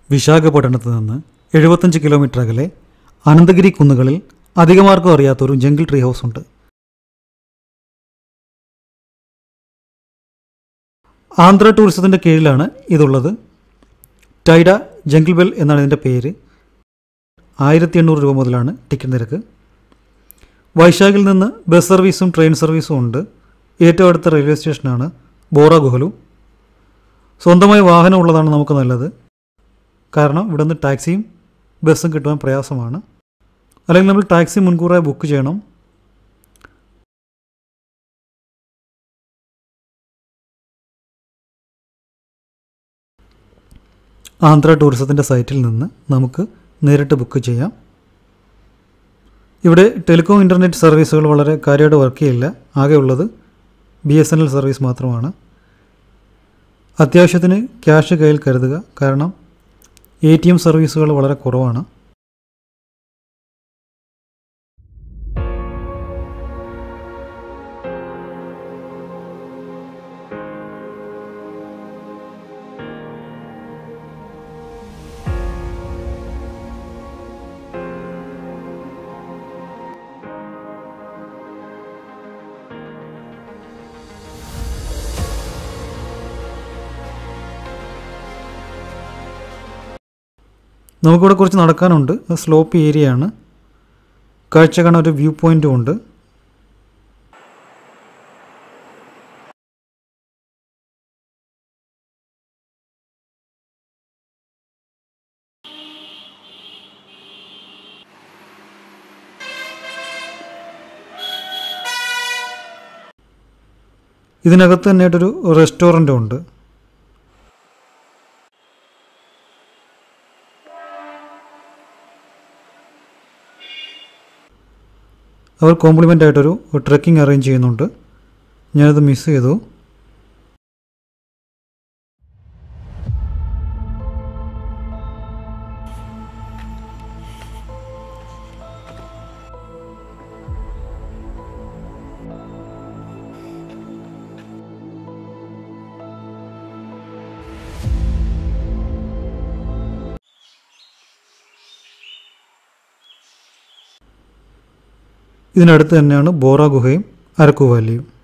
വിശാഖപട്ടണത്ത് നിന്ന് എഴുപത്തഞ്ച് കിലോമീറ്റർ അകലെ അനന്തഗിരി കുന്നുകളിൽ അധികമാർക്കും അറിയാത്തൊരു ജംഗിൾ ട്രീ ഹൗസ് ഉണ്ട് ആന്ധ്ര ടൂറിസത്തിൻ്റെ കീഴിലാണ് ഇതുള്ളത് ടൈഡ ജംഗിൾ ബെൽ എന്നാണ് ഇതിൻ്റെ പേര് ആയിരത്തി എണ്ണൂറ് രൂപ മുതലാണ് ടിക്കറ്റ് നിരക്ക് വൈശാഖിൽ നിന്ന് ബസ് സർവീസും ട്രെയിൻ സർവീസും ഉണ്ട് ഏറ്റവും അടുത്ത റെയിൽവേ സ്റ്റേഷനാണ് ബോറ ഗുഹലു സ്വന്തമായി വാഹനം ഉള്ളതാണ് നമുക്ക് നല്ലത് കാരണം ഇവിടെ നിന്ന് ടാക്സിയും ബസ്സും കിട്ടുവാൻ പ്രയാസമാണ് അല്ലെങ്കിൽ നമ്മൾ ടാക്സി മുൻകൂറായി ബുക്ക് ചെയ്യണം ആന്ധ്ര ടൂറിസത്തിൻ്റെ സൈറ്റിൽ നിന്ന് നമുക്ക് നേരിട്ട് ബുക്ക് ചെയ്യാം ഇവിടെ ടെലികോം ഇൻ്റർനെറ്റ് സർവീസുകൾ വളരെ കാര്യമായിട്ട് വർക്ക് ചെയ്യില്ല ആകെ ഉള്ളത് B S N L service മാത്രമാണ് അത്യാവശ്യത്തിന് ക്യാഷ് കയ്യിൽ കരുതുക കാരണം എ ടി എം സർവീസുകൾ വളരെ കുറവാണ് നമുക്കിവിടെ കുറച്ച് നടക്കാനുണ്ട് സ്ലോപ്പ് ഏരിയ ആണ് കാഴ്ച കാണാൻ ഒരു വ്യൂ പോയിൻറ്റും ഉണ്ട് ഇതിനകത്ത് തന്നെയായിട്ടൊരു റെസ്റ്റോറൻറ്റും ഉണ്ട് അവർ കോംപ്ലിമെൻ്റ് ആയിട്ടൊരു ട്രെക്കിംഗ് അറേഞ്ച് ചെയ്യുന്നുണ്ട് ഞാനത് മിസ് ചെയ്തു ഇതിനടുത്ത് തന്നെയാണ് ബോറ ഗുഹയും അരക്കു വാലിയും